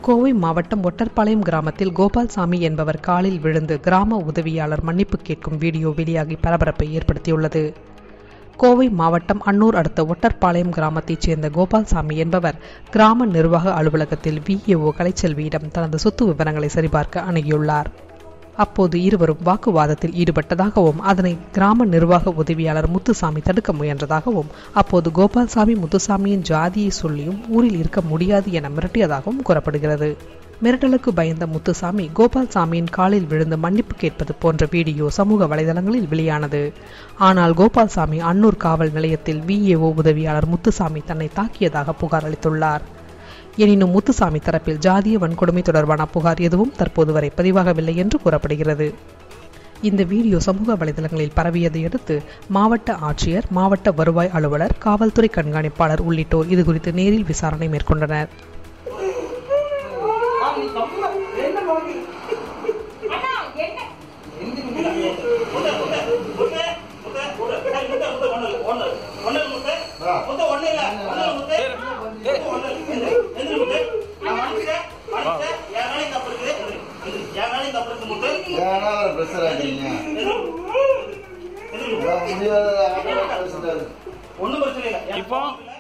கோவை மாவட்டம் ஒட்டர்பாளையம் கிராமத்தில் கோபால்சாமி என்பவர் காலில் விழுந்து கிராம உதவியாளர் மன்னிப்பு கேட்கும் வீடியோ வெளியாகி பரபரப்பை ஏற்படுத்தியுள்ளது கோவை மாவட்டம் அன்னூர் அடுத்த ஒட்டர்பாளையம் கிராமத்தைச் சேர்ந்த கோபால்சாமி என்பவர் கிராம நிர்வாக அலுவலகத்தில் விஏஓ கலைச்செல்வியிடம் தனது சொத்து விவரங்களை சரிபார்க்க அணுகியுள்ளார் அப்போது இருவரும் வாக்குவாதத்தில் ஈடுபட்டதாகவும் அதனை கிராம நிர்வாக உதவியாளர் முத்துசாமி தடுக்க முயன்றதாகவும் அப்போது கோபால்சாமி முத்துசாமியின் ஜாதியை சொல்லியும் ஊரில் இருக்க முடியாது என மிரட்டியதாகவும் கூறப்படுகிறது மிரட்டலுக்கு பயந்த முத்துசாமி கோபால்சாமியின் காலில் விழுந்து மன்னிப்பு கேட்பது போன்ற வீடியோ சமூக வலைதளங்களில் வெளியானது ஆனால் கோபால்சாமி அன்னூர் காவல் நிலையத்தில் விஏஓ உதவியாளர் முத்துசாமி தன்னை தாக்கியதாக புகார் அளித்துள்ளார் எனினும் முத்துசாமி தரப்பில் ஜாதிய வன்கொடுமை தொடர்பான புகார் எதுவும் தற்போது வரை பதிவாகவில்லை என்று கூறப்படுகிறது இந்த வீடியோ சமூக வலைதளங்களில் பரவியதை அடுத்து மாவட்ட ஆட்சியர் மாவட்ட வருவாய் அலுவலர் காவல்துறை கண்காணிப்பாளர் உள்ளிட்டோர் இதுகுறித்து நேரில் விசாரணை மேற்கொண்டனர் ஏன்னா அவரை பிரஷர் ஆகிட்டீங்க முடியாத ஒன்றும் பிரச்சனை இல்லை இப்போ